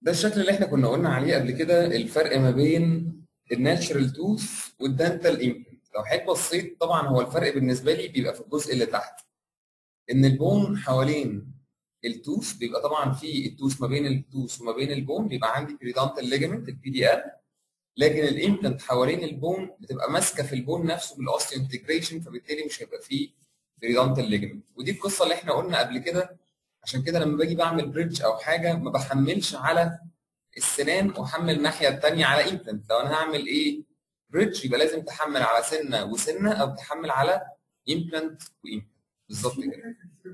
ده الشكل اللي احنا كنا قلنا عليه قبل كده الفرق ما بين الناتشرال توث والدنتال امبلانت لو حضرتك بصيت طبعا هو الفرق بالنسبه لي بيبقى في الجزء اللي تحت ان البون حوالين التوث بيبقى طبعا في التوث ما بين التوث وما بين البون بيبقى عندي بريدونتال ليجمنت البي دي ال لكن الامبلانت حوالين البون بتبقى ماسكه في البون نفسه بالاوستيو انتجريشن فبالتالي مش هيبقى فيه بريدونتال ليجمنت ودي القصه اللي احنا قلنا قبل كده عشان كده لما باجي بعمل بريدج او حاجه ما بحملش على السنان واحمل الناحيه الثانيه على امبلانت لو انا هعمل ايه بريدج يبقى لازم تحمل على سنه وسنه او تحمل على امبلانت وامبلانت بالظبط كده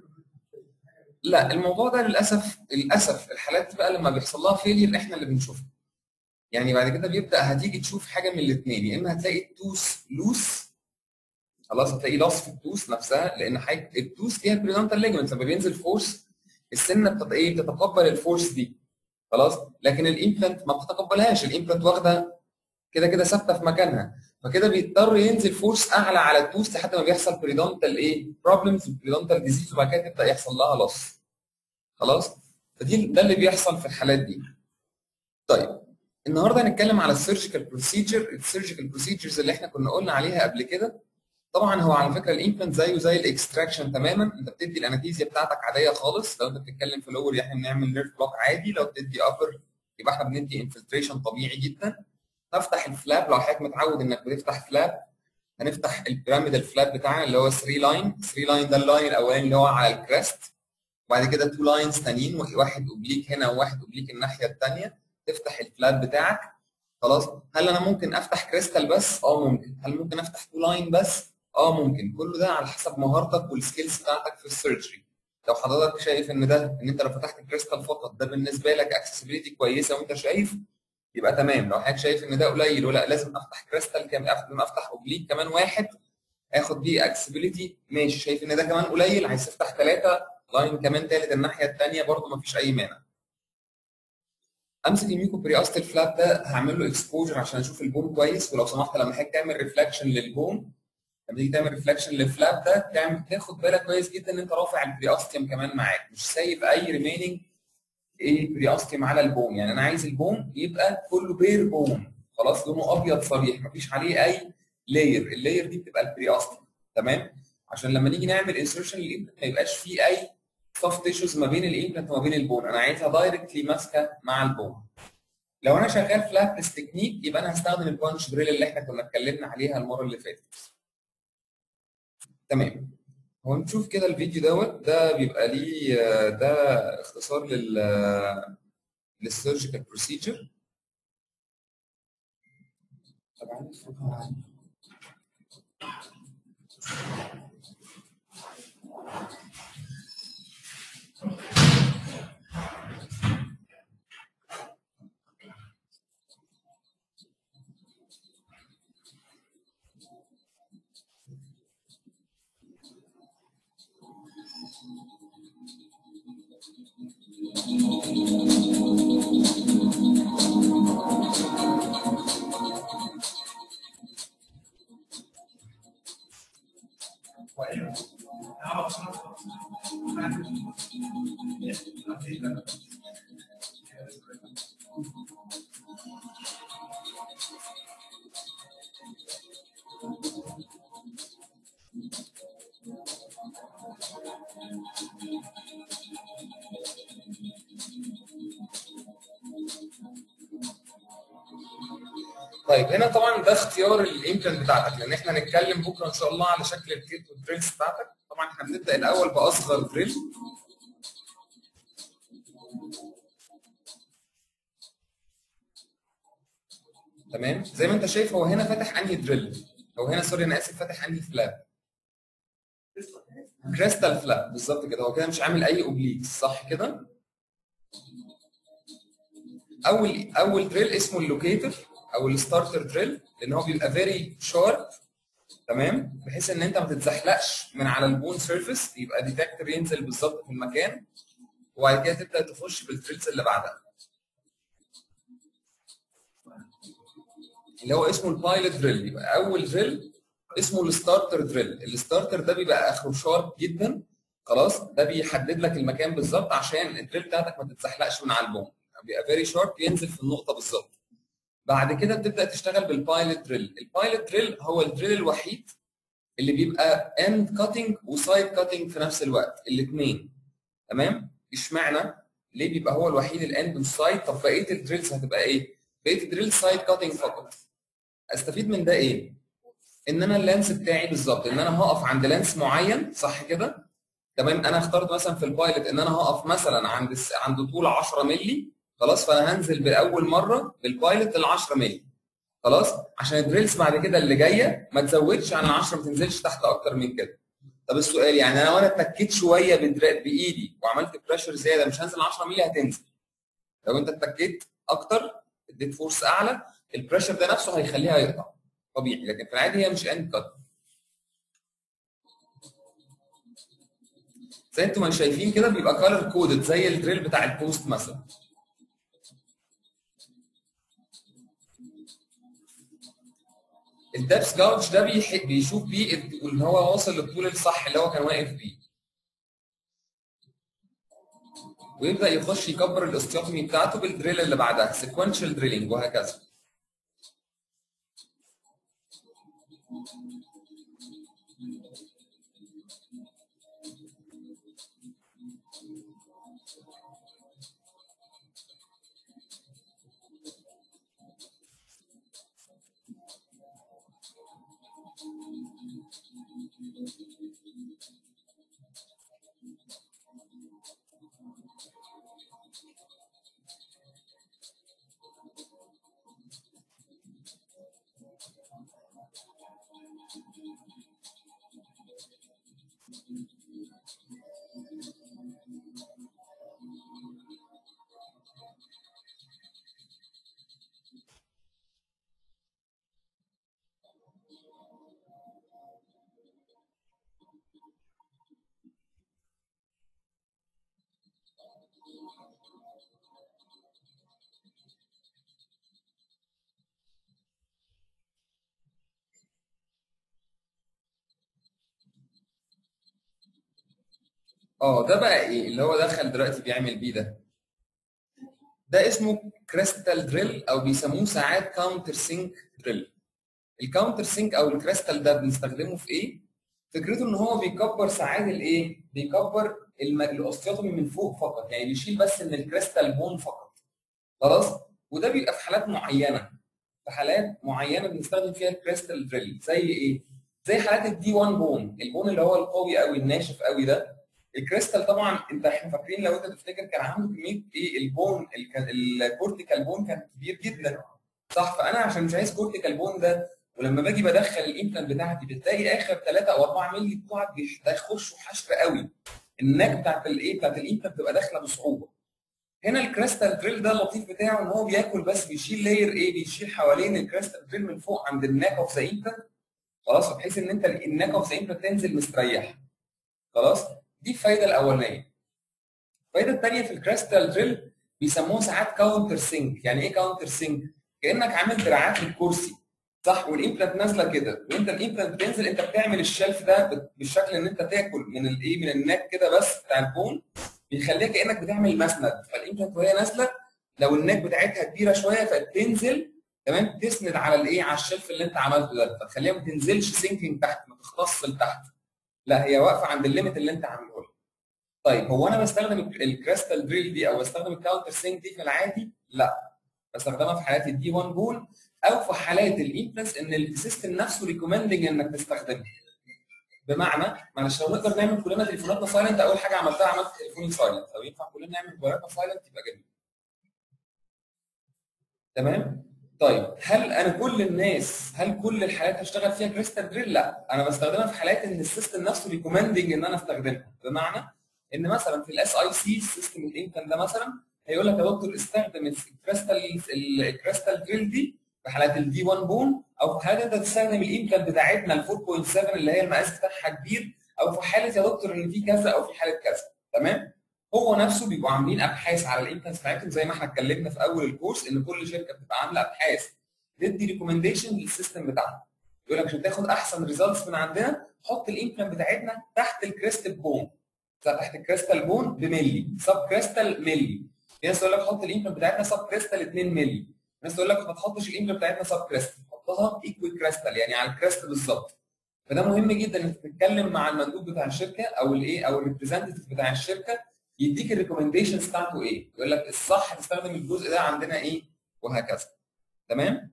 لا الموضوع ده للاسف للاسف الحالات دي بقى لما بيحصل لها فيلير احنا اللي بنشوفها يعني بعد كده بيبدا هتيجي تشوف حاجه من الاثنين يا اما هتلاقي التوس لوس خلاص هتلاقي لاص في التوس نفسها لان حاجه التوس فيها بريدونتال ليجمنت لما بينزل فورس السنه بتت... ايه بتتقبل الفورس دي خلاص لكن الامبلانت ما بتتقبلهاش الامبلانت واخده كده كده ثابته في مكانها فكده بيضطر ينزل فورس اعلى على التوس لحد ما بيحصل بريدونتال ايه بروبلمز بريدونتال ديزيز وبعد كده تبدا يحصل لها لص خلاص فدي ده اللي بيحصل في الحالات دي طيب النهارده هنتكلم على السيرجيكال بروسيجر السيرجيكال بروسيجرز اللي احنا كنا قلنا عليها قبل كده طبعا هو على فكره الامبلانت زيه زي الاكستراكشن تماما انت بتدي الانستيزيا بتاعتك عاديه خالص لو انت بتتكلم في لور احنا بنعمل نيرف بلوك عادي لو بتدي ابر يبقى احنا بندي انفلتريشن طبيعي جدا هفتح الفلاب لو حضرتك متعود انك بتفتح فلاب هنفتح البيراميدال فلاب بتاعنا اللي هو 3 لاين 3 لاين ده اللاين الاولاني اللي هو على الكريست وبعد كده 2 لاينز ثانيين واحد اوبليك هنا وواحد اوبليك الناحيه الثانيه تفتح الفلاب بتاعك خلاص هل انا ممكن افتح كريستال بس اه ممكن هل ممكن افتح 2 لاين بس اه ممكن كل ده على حسب مهارتك والسكيلز بتاعتك في السيرجري لو حضرتك شايف ان ده ان انت لو فتحت كريستال فقط ده بالنسبه لك اكسسبيليتي كويسه وانت شايف يبقى تمام لو حضرتك شايف ان ده قليل ولا لازم افتح كريستال كام لازم افتح اوبليك كمان واحد اخد بيه اكسسبيليتي ماشي شايف ان ده كمان قليل عايز تفتح ثلاثه لاين كمان ثالث الناحيه الثانيه برده مفيش اي مانع امسك الميكو برياستل فلاب ده هعمل له اكسبوجر عشان اشوف البون كويس ولو سمحت لما حضرتك تعمل ريفلكشن للبون لما تيجي تعمل ريفلكشن للفلاب ده تعمل تاخد بالك كويس جدا ان انت رافع البرياستيوم كمان معاك مش سايب اي ريميننج ايه برياستيوم على البون يعني انا عايز البون يبقى كله بير بون خلاص لونه ابيض صريح مفيش عليه اي لاير اللاير دي بتبقى البرياستيوم تمام عشان لما نيجي نعمل انسرشن للامبلانت ما يبقاش فيه اي سوفت تيشوز ما بين الامبلانت وما بين البون انا عايزها دايركتلي ماسكه مع البون لو انا شغال فلابلس تكنيك يبقى انا هستخدم البانش دريل اللي احنا كنا اتكلمنا عليها المره اللي فاتت تمام هو نشوف كده الفيديو دوت ده بيبقى ليه ده اختصار لل للسيرجيكال بروسيجر طبعا طيب هنا طبعا ده اختيار الامبلانت بتاعتك لان احنا هنتكلم بكره ان شاء الله على شكل الكيت والدريلز بتاعتك طبعا احنا بنبدا الاول باصغر دريل تمام زي ما انت شايف هو هنا فاتح انهي دريل او هنا سوري انا اسف فاتح انهي فلاب كريستال فلاب بالظبط كده هو كده مش عامل اي اوبليكس صح كده اول اول دريل اسمه اللوكيتر او الستارتر دريل لان هو بيبقى فيري شارب تمام بحيث ان انت ما تتزحلقش من على البون سيرفيس يبقى ديتكتور ينزل بالظبط في المكان وبعد كده تبدا تخش بالدريلز اللي بعدها اللي هو اسمه البايلوت دريل يبقى اول دريل اسمه الستارتر دريل الستارتر ده بيبقى اخره شارب جدا خلاص ده بيحدد لك المكان بالظبط عشان الدريل بتاعتك ما تتزحلقش من على البون بيبقى فيري شارب ينزل في النقطه بالظبط بعد كده بتبدا تشتغل بالبايلوت دريل البايلوت دريل هو الدريل الوحيد اللي بيبقى اند كاتنج وسايد كاتنج في نفس الوقت الاثنين تمام اشمعنى ليه بيبقى هو الوحيد الاند والسايد طب بقيه الدريلز هتبقى ايه بقيه الدريل سايد كاتنج فقط استفيد من ده ايه ان انا اللانس بتاعي بالظبط ان انا هقف عند لانس معين صح كده تمام انا اخترت مثلا في البايلوت ان انا هقف مثلا عند عند طول 10 مللي خلاص فانا هنزل باول مره بالبايلوت ال 10 مللي خلاص عشان الدريلز بعد كده اللي جايه ما تزودش عن ال 10 ما تنزلش تحت اكتر من كده طب السؤال يعني انا لو انا اتكيت شويه بايدي وعملت بريشر زياده مش هنزل 10 مللي هتنزل لو انت اتكيت اكتر اديت فورس اعلى البريشر ده نفسه هيخليها يقطع طبيعي لكن في العادي هي مش اند كات زي انتم ما شايفين كده بيبقى كالر كودد زي الدريل بتاع البوست مثلا الدبس جاوج ده بيشوف بيه ان هو واصل للطول الصح اللي هو كان واقف بيه ويبدا يخش يكبر الاستيوتومي بتاعته بالدريل اللي بعدها سيكونشال دريلينج وهكذا اه ده بقى ايه اللي هو دخل دلوقتي بيعمل بيه ده ده اسمه كريستال دريل او بيسموه ساعات كاونتر سينك دريل الكاونتر سينك او الكريستال ده بنستخدمه في ايه فكرته ان هو بيكبر ساعات الايه بيكبر الاوستيوتومي من فوق فقط يعني بيشيل بس من الكريستال بون فقط خلاص وده بيبقى في حالات معينه في حالات معينه بنستخدم فيها الكريستال دريل زي ايه زي حالات الدي 1 بون البون اللي هو القوي قوي الناشف قوي ده الكريستال طبعا انت احنا فاكرين لو انت تفتكر كان عنده كميه ايه البون الكورتيكال بون كان كبير جدا صح فانا عشان مش عايز كورتيكال بون ده ولما باجي بدخل الامبلانت بتاعتي بتلاقي اخر 3 او 4 مللي بتوعك بيخشوا حشر قوي النك بتاعت الايه بتاعت الامبلانت بتبقى داخله بصعوبه هنا الكريستال دريل ده اللطيف بتاعه ان هو بياكل بس بيشيل لاير ايه بيشيل حوالين الكريستال دريل من فوق عند الناك اوف ذا امبلانت خلاص بحيث ان انت الناك اوف ذا امبلانت تنزل مستريح خلاص دي الفايده الاولانيه الفايده الثانيه في الكريستال دريل بيسموه ساعات كاونتر سينك يعني ايه كاونتر سينك كانك عامل دراعات للكرسي صح والامبلانت نازله كده وانت الامبلانت بتنزل انت بتعمل الشلف ده بالشكل ان انت تاكل من الايه من الناك كده بس بتاع البون بيخليها كانك بتعمل مسند فالامبلانت وهي نازله لو الناك بتاعتها كبيره شويه فتنزل تمام تسند على الايه على الشلف اللي انت عملته ده فتخليها ما تنزلش سينكينج تحت ما تختص لتحت لا هي واقفه عند الليميت اللي انت عامله لها طيب هو انا بستخدم الكريستال دريل دي او بستخدم الكاونتر سينك دي في العادي لا بستخدمها في حالات الدي 1 بول او في حالات الامبلانس ان السيستم نفسه ريكومندنج انك تستخدمها بمعنى معلش لو نقدر نعمل كلنا تليفوناتنا سايلنت اول حاجه عملتها عملت تليفوني سايلنت لو ينفع كلنا نعمل موبايلاتنا سايلنت يبقى جميل تمام طيب هل انا كل الناس هل كل الحالات هشتغل فيها كريستال دريل؟ لا انا بستخدمها في حالات ان السيستم نفسه ريكومندنج ان انا استخدمها بمعنى ان مثلا في الاس اي سي السيستم الانكم ده مثلا هيقول لك يا دكتور استخدم الكريستال الكريستال دريل دي في حالات الدي 1 بون او في حالات انت تستخدم الامكان بتاعتنا ال 4.7 اللي هي المقاس بتاعها كبير او في حاله يا دكتور ان في كذا او في حاله كذا تمام هو نفسه بيبقوا عاملين ابحاث على الامكانس بتاعتهم زي ما احنا اتكلمنا في اول الكورس ان كل شركه بتبقى عامله ابحاث تدي ريكومنديشن للسيستم بتاعها يقول لك عشان تاخد احسن ريزلتس من عندنا حط الامبلانت بتاعتنا تحت الكريستال بون تحت الكريستال بون بملي سب كريستال ملي في ناس تقول لك حط الامبلانت بتاعتنا سب كريستال 2 مللي في ناس تقول لك ما تحطش الامبلانت بتاعتنا سب كريستال حطها ايكوي كريستال يعني على الكريست بالظبط فده مهم جدا انك تتكلم مع المندوب بتاع الشركه او الايه او الريبريزنتيف بتاع الشركه يديك الريكومنديشنز بتاعته ايه يقول لك الصح تستخدم الجزء ده عندنا ايه وهكذا تمام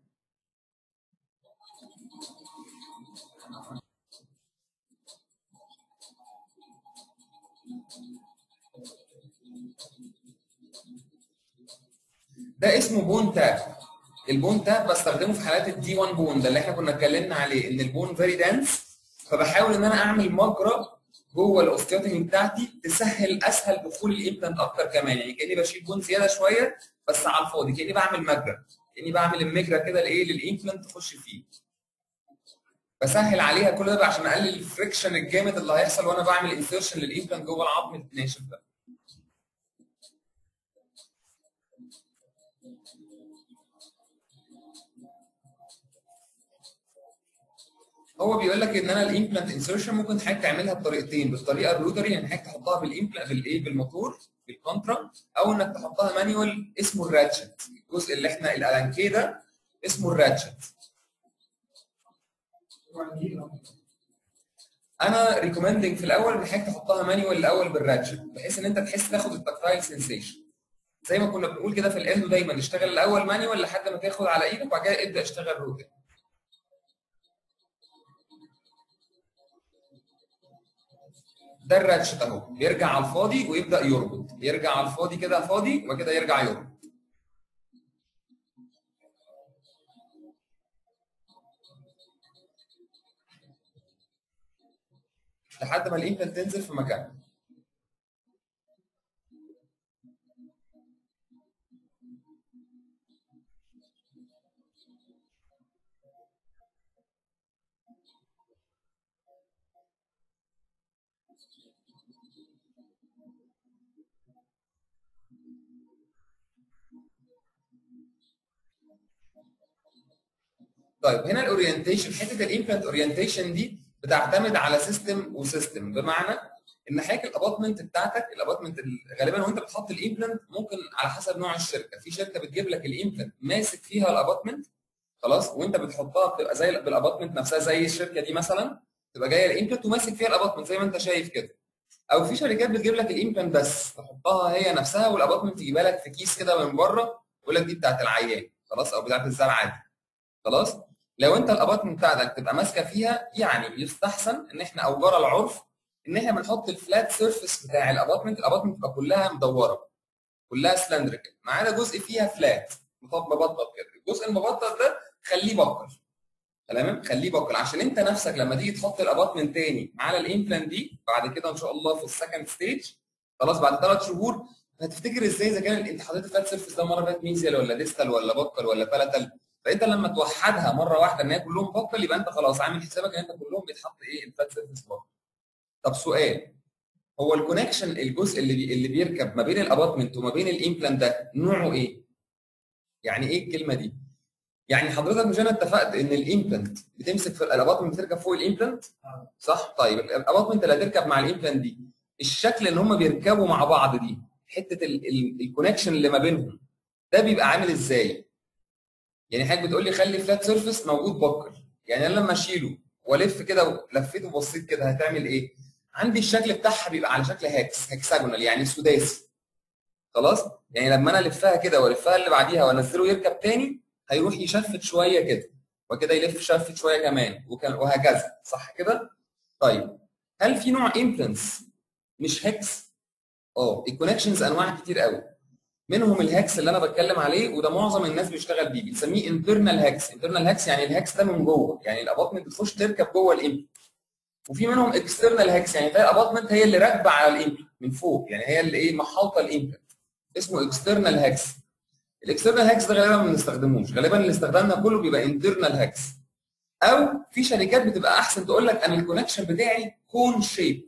ده اسمه بون تاب البون تاب بستخدمه في حالات الدي 1 بون ده اللي احنا كنا اتكلمنا عليه ان البون فيري دانس فبحاول ان انا اعمل مجرى جوه الاوستيوتومي بتاعتي تسهل اسهل دخول الامبلانت اكتر كمان يعني كاني بشيل بون زياده شويه بس على الفاضي كاني بعمل مجرى كاني بعمل المجرى كده لايه للامبلانت تخش فيه بسهل عليها كل ده عشان اقلل الفريكشن الجامد اللي هيحصل وانا بعمل انسيرشن للامبلانت جوه العظم الناشف ده هو بيقول لك ان انا الامبلانت انسرشن ممكن حضرتك تعملها بطريقتين بالطريقه الروتري يعني حضرتك تحطها بالامبلانت بالايه بالموتور بالكونترا او انك تحطها مانيوال اسمه الراتشت الجزء اللي احنا الالانكيه ده اسمه الراتشت انا ريكومندنج في الاول ان حضرتك تحطها مانيوال الاول بالراتشت بحيث ان انت تحس تاخد التكتايل سنسيشن زي ما كنا بنقول كده في الاندو دايما اشتغل الاول مانيوال لحد ما تاخد على ايدك وبعد كده ابدا اشتغل روتري ده الراتشت اهو بيرجع على الفاضي ويبدا يربط يرجع على الفاضي كده فاضي وكده يرجع يربط لحد ما الامبلانت تنزل في مكانها طيب هنا الاورينتيشن حته الامبلانت اورينتيشن دي بتعتمد على سيستم وسيستم بمعنى ان حضرتك الاباطمنت بتاعتك الاباطمنت غالبا وانت بتحط الامبلانت ممكن على حسب نوع الشركه في شركه بتجيب لك الامبلانت ماسك فيها الاباطمنت خلاص وانت بتحطها بتبقى زي بالاباطمنت نفسها زي الشركه دي مثلا تبقى جايه الامبلانت وماسك فيها الاباطمنت زي ما انت شايف كده او في شركات بتجيب لك الامبلانت بس تحطها هي نفسها والاباطمنت تجيبها لك في كيس كده من بره يقول لك دي بتاعت العيان خلاص او بتاعت الزرعه دي خلاص لو انت الاباطمنت بتاعتك تبقى ماسكه فيها يعني يستحسن ان احنا او جرى العرف ان احنا بنحط الفلات سيرفيس بتاع الاباطمنت الاباطمنت تبقى كلها مدوره كلها سلندريكال ما عدا جزء فيها فلات مبطط كده الجزء المبطط ده خليه بكر تمام خليه بكر عشان انت نفسك لما تيجي تحط الاباطمنت تاني على الامبلانت دي بعد كده ان شاء الله في السكند ستيج خلاص بعد ثلاث شهور هتفتكر ازاي اذا كان انت حطيت الفلات سيرفيس ده مره فاتت ميزيال ولا ديستال ولا بكر ولا بلاتال فانت لما توحدها مره واحده ان هي كلهم بكر يبقى انت خلاص عامل حسابك ان انت كلهم بيتحط ايه الفات سيرفيس بكر طب سؤال هو الكونكشن الجزء اللي بي اللي بيركب ما بين الاباطمنت وما بين الامبلانت ده نوعه ايه؟ يعني ايه الكلمه دي؟ يعني حضرتك مش انا اتفقت ان الامبلانت بتمسك في الاباطمنت بتركب فوق الامبلانت؟ صح؟ طيب الاباطمنت اللي هتركب مع الامبلانت دي الشكل ان هم بيركبوا مع بعض دي حته الكونكشن اللي ما بينهم ده بيبقى عامل ازاي؟ يعني حضرتك بتقول لي خلي فلات سيرفيس موجود بكر يعني انا لما اشيله والف كده ولفيته بسيط كده هتعمل ايه؟ عندي الشكل بتاعها بيبقى على شكل هاكس هكساجونال يعني سداسي خلاص؟ يعني لما انا الفها كده والفها اللي بعديها وانزله يركب تاني هيروح يشفت شويه كده وكده يلف شفت شويه كمان وهكذا صح كده؟ طيب هل في نوع امبلانس مش هكس؟ اه الكونكشنز انواع كتير قوي منهم الهاكس اللي انا بتكلم عليه وده معظم الناس بيشتغل بيه بنسميه انترنال هاكس انترنال هاكس يعني الهاكس ده من جوه يعني الاباطمنت بتخش تركب جوه الامبلانت وفي منهم اكسترنال هاكس يعني تلاقي الاباطمنت هي اللي راكبه على الامبلانت من فوق يعني هي اللي ايه محاوطه الامبلانت اسمه اكسترنال هاكس الاكسترنال هاكس ده غالبا ما بنستخدموش غالبا اللي استخدامنا كله بيبقى انترنال هاكس او في شركات بتبقى احسن تقول لك انا الكونكشن بتاعي كون شيب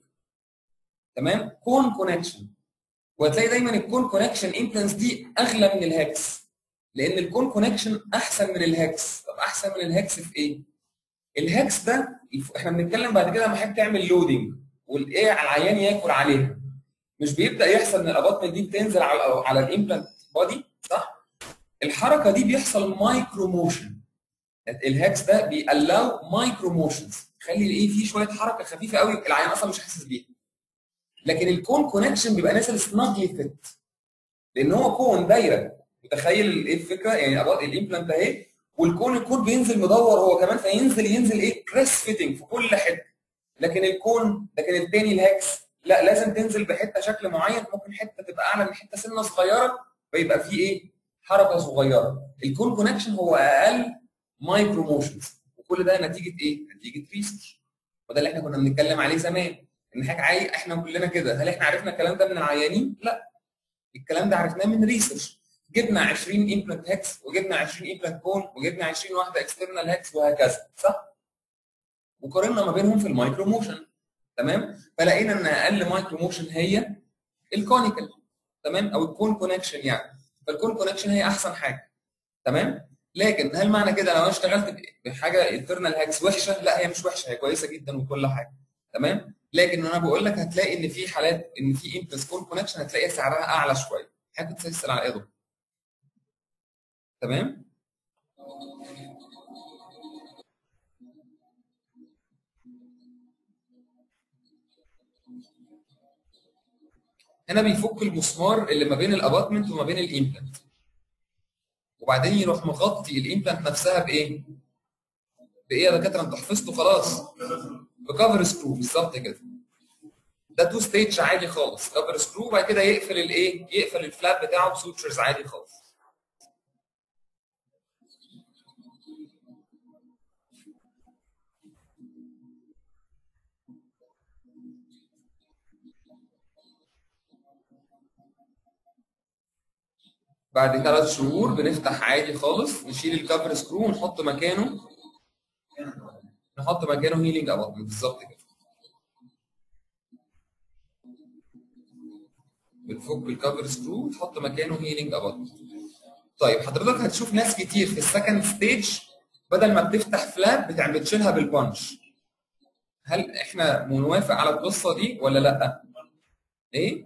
تمام كون كونكشن وهتلاقي دايما الكون كونكشن امبلانس دي اغلى من الهاكس لان الكون كونكشن احسن من الهاكس طب احسن من الهاكس في ايه الهاكس ده احنا بنتكلم بعد كده لما حضرتك تعمل لودنج والايه على العيان ياكل عليها مش بيبدا يحصل ان الاباطمنت دي بتنزل على على الامبلانت بادي صح الحركه دي بيحصل مايكرو موشن الهاكس ده بيألاو مايكرو موشنز يخلي الايه فيه شويه حركه خفيفه قوي العيان اصلا مش حاسس بيها لكن الكون كونكشن بيبقى نازل سناجلي فيت لان هو كون دايره متخيل ايه الفكره يعني الامبلانت اهي والكون الكون بينزل مدور هو كمان فينزل ينزل ايه كريس فيتنج في كل حته لكن الكون لكن التاني الهاكس لا لازم تنزل بحته شكل معين ممكن حته تبقى اعلى من حته سنه صغيره فيبقى فيه ايه حركه صغيره الكون كونكشن هو اقل مايكرو موشنز وكل ده نتيجه ايه؟ نتيجه ريسيرش وده اللي احنا كنا بنتكلم عليه زمان ان حاجه عاي... احنا كلنا كده هل احنا عرفنا الكلام ده من العيانين؟ لا الكلام ده عرفناه من ريسيرش جبنا 20 امبلانت هاكس وجبنا 20 امبلانت كون وجبنا 20 واحده اكسترنال هاكس وهكذا صح؟ وقارنا ما بينهم في المايكرو موشن تمام؟ فلقينا ان اقل مايكرو موشن هي الكونيكال تمام؟ او الكون كونكشن يعني فالكون كونكشن هي احسن حاجه تمام؟ لكن هل معنى كده لو انا اشتغلت بحاجه انترنال هاكس وحشه؟ لا هي مش وحشه هي كويسه جدا وكل حاجه تمام؟ لكن انا بقول لك هتلاقي ان في حالات ان في امبلس كون كونكشن هتلاقي سعرها اعلى شويه حاجه تسال على ايه تمام؟ هنا بيفك المسمار اللي ما بين الاباتمنت وما بين الامبلانت وبعدين يروح مغطي الامبلانت نفسها بايه؟ بايه يا دكاتره انت حفظته خلاص بكفر سكرو بالظبط كده ده تو ستيج عادي خالص كفر سكرو وبعد كده يقفل الايه؟ يقفل الفلاب بتاعه بسوتشرز عادي خالص بعد ثلاث شهور بنفتح عادي خالص نشيل الكفر سكرو ونحط مكانه نحط مكانه هيلينج اباطمنت بالظبط كده بنفك الكفر سكرو ونحط مكانه هيلينج اباطمنت طيب حضرتك هتشوف ناس كتير في السكند ستيج بدل ما بتفتح فلاب بتعمل بتشيلها بالبانش هل احنا موافق على القصه دي ولا لا؟ ايه؟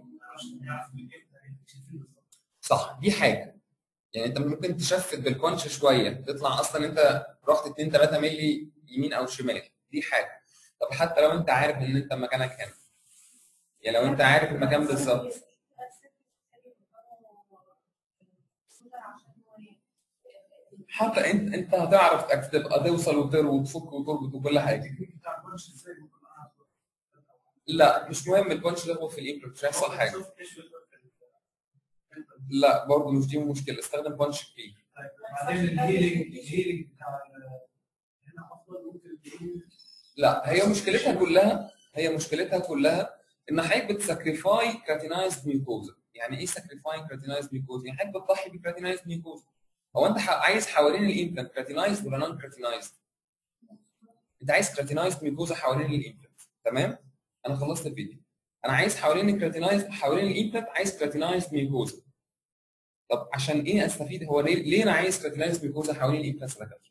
صح دي حاجه يعني انت ممكن تشفت بالبانش شويه تطلع اصلا انت رحت 2 3 مللي يمين او شمال دي حاجه طب حتى لو انت عارف ان انت مكانك هنا يعني لو انت عارف المكان بالظبط حتى انت انت هتعرف تبقى توصل وتفك وتربط وكل حاجه لا مش مهم البانش ده هو في الامبلت مش هيحصل حاجه لا برضه مش دي مشكله استخدم بانش كبير بعدين الهيلينج الهيلينج بتاع هنا افضل ممكن لا هي مشكلتها كلها هي مشكلتها كلها ان حضرتك بتسكريفاي كراتينايزد ميوكوزا يعني ايه سكريفاي كراتينايزد ميوكوزا يعني حضرتك بتضحي بكراتينايزد ميوكوزا هو انت عايز حوالين الامبلانت كراتينايزد ولا نون كراتينايزد انت عايز كراتينايزد ميوكوزا حوالين الامبلانت تمام انا خلصت الفيديو انا عايز حوالين الكراتينايز حوالين الامبلانت عايز كراتينايزد ميوكوزا طب عشان ايه استفيد هو ليه ليه انا عايز كراتينايزد ميوكوزا حوالين الامبلانت يا دكاتره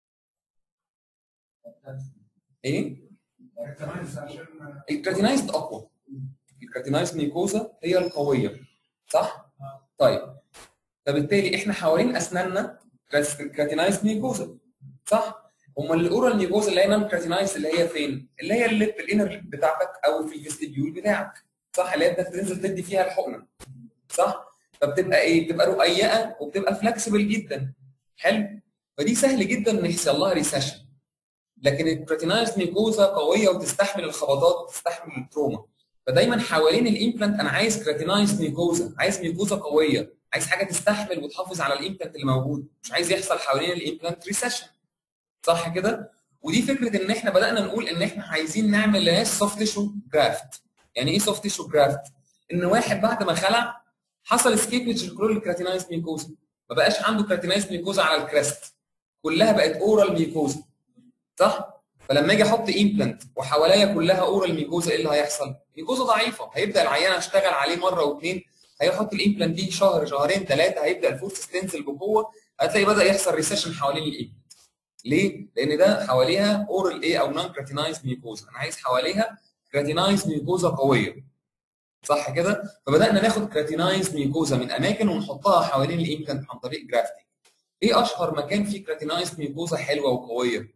ايه الكراتينايزد اقوى الكراتينايزد ميوكوزا هي القويه صح طيب فبالتالي احنا حوالين اسناننا كراتينايزد ميوكوزا صح امال الاورال ميوكوزا اللي هي نون كراتينايزد اللي هي فين اللي هي الليب الانر ليب بتاعتك او في الفيستيبيول بتاعك صح اللي هي انت تنزل تدي فيها الحقنه صح فبتبقى ايه بتبقى رقيقه وبتبقى فلكسبل جدا حلو فدي سهل جدا ان يحصل لها ريسيشن لكن الكراتينايز ميكوزا قويه وتستحمل الخبطات وتستحمل التروما فدايما حوالين الامبلانت انا عايز كراتينايز ميكوزا عايز ميكوزا قويه عايز حاجه تستحمل وتحافظ على الامبلانت اللي موجود مش عايز يحصل حوالين الامبلانت ريسيشن صح كده ودي فكره ان احنا بدانا نقول ان احنا عايزين نعمل ناس سوفت تيشو جرافت يعني ايه سوفت تيشو جرافت ان واحد بعد ما خلع حصل سكيبج لكل الكراتينايز ميكوزا ما بقاش عنده كراتينايز ميكوزا على الكريست كلها بقت اورال ميكوزا صح فلما اجي احط امبلانت وحواليا كلها اورال ميكوزا ايه اللي هيحصل ميكوزا ضعيفه هيبدا العيان اشتغل عليه مره واثنين هيحط الامبلانت دي شهر شهرين ثلاثه هيبدا الفورس تنزل بقوه هتلاقي بدا يحصل ريسيشن حوالين الامبلانت ليه؟ لان ده حواليها اورال ايه او نون كراتينايز ميكوزا انا عايز حواليها كراتينايز ميكوزا قويه صح كده فبدانا ناخد كراتينايز ميوكوزا من اماكن ونحطها حوالين الامبلانت عن طريق جرافتنج ايه اشهر مكان فيه كراتينايز ميوكوزا حلوه وقويه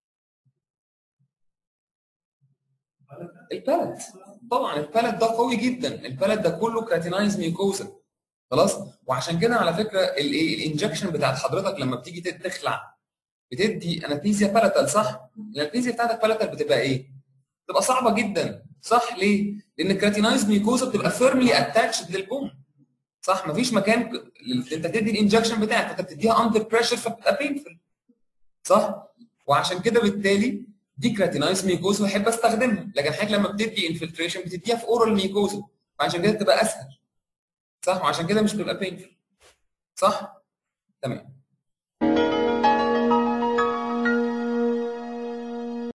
البالت طبعا البالت ده قوي جدا البالت ده كله كراتينايز ميوكوزا خلاص وعشان كده على فكره الايه الانجكشن بتاعت حضرتك لما بتيجي تخلع بتدي انستيزيا بالاتال صح الانستيزيا بتاعتك بالاتال بتبقى ايه بتبقى صعبه جدا صح ليه لان الكراتينايز ميوكوزا بتبقى فيرملي اتاتشد للبون صح مفيش مكان ك- انت تدي الانجكشن بتاعك انت بتديها اندر بريشر فبتبقى بينفل صح وعشان كده بالتالي دي كراتينايز ميوكوزا بحب استخدمها لكن حضرتك لما بتدي انفلتريشن بتديها في اورال ميوكوزا فعشان كده تبقى اسهل صح وعشان كده مش بتبقى بينفل صح تمام